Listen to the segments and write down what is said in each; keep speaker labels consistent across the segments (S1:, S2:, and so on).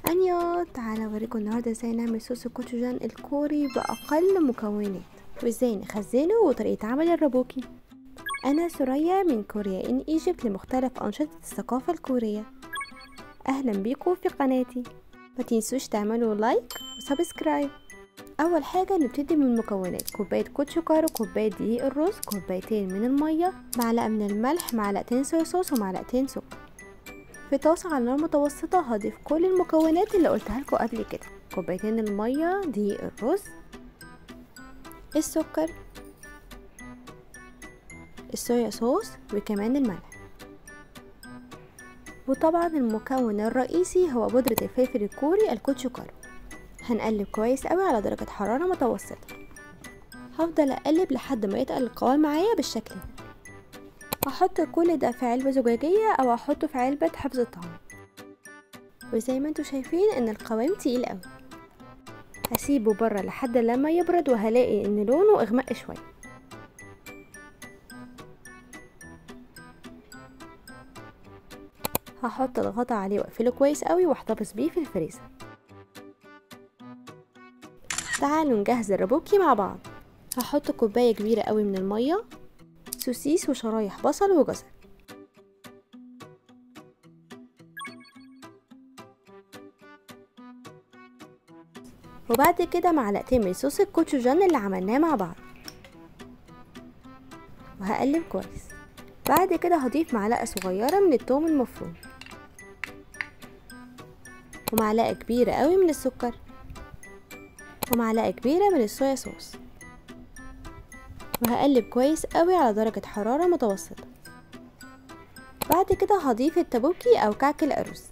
S1: انيو تعالى اوريكم النهارده ازاي نعمل صوص الكوتشوجان الكوري باقل مكونات وازاي نخزنه وطريقه عمل الرابوكي انا سوريا من كوريا ان ايجيبت لمختلف انشطه الثقافه الكوريه اهلا بيكم في قناتي ما تنسوش تعملوا لايك وسبسكرايب اول حاجه نبتدي من المكونات كوبايه كوتشوكارو كوبايه دقيق الرز كوبايتين من الميه معلقه من الملح معلقتين صويا صوص ومعلقتين سكر في طاسة على نار متوسطة هضيف كل المكونات اللي قلتها لكم قبل كده كوبايتين المية دقيق الرز السكر الصويا صوص وكمان الملح وطبعا المكون الرئيسي هو بودرة الفلفل الكوري الكوتشوكارو هنقلب كويس قوي على درجة حرارة متوسطة هفضل اقلب لحد ما يتقل القوام معايا بالشكل ده هحط كل ده في علبة زجاجية او احطه في علبة حفظ الطعام وزي ما انتوا شايفين ان القوام تقيل قوي هسيبه بره لحد لما يبرد وهلاقي ان لونه اغمق شوية هحط الغطا عليه واقفله كويس قوي واحتفظ بيه في الفريزر تعالوا نجهز الرابوكي مع بعض هحط كوباية كبيرة قوي من المية سوسيس وشرايح بصل وجزر وبعد كده معلقتين من صوص الكوتشوجان اللي عملناه مع بعض وهقلب كويس بعد كده هضيف معلقة صغيرة من التوم المفروم ومعلقة كبيرة قوي من السكر ومعلقة كبيرة من الصويا صوص وهقلب كويس قوي على درجة حرارة متوسطة بعد كده هضيف التابوكي او كعك الارز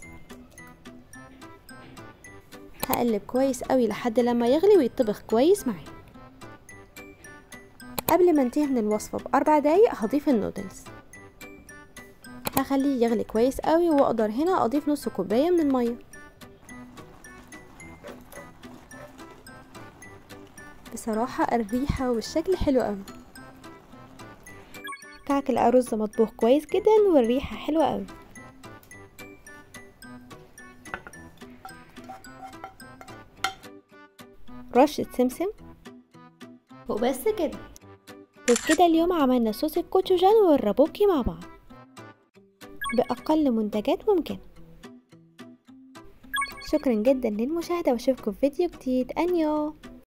S1: هقلب كويس قوي لحد لما يغلي ويتطبخ كويس معايا قبل ما انتهي من الوصفة بأربع دقايق هضيف النودلز هخليه يغلي كويس قوي واقدر هنا اضيف نص كوباية من المية بصراحة الريحة والشكل حلو قوي كعك الأرز مطبوخ كويس جدا والريحة حلوة قوي رشة سمسم وبس كده وبكده اليوم عملنا صوص الكوتشوجان والرابوكي مع بعض بأقل منتجات ممكنة شكرا جدا للمشاهدة واشوفكم في فيديو جديد أنيو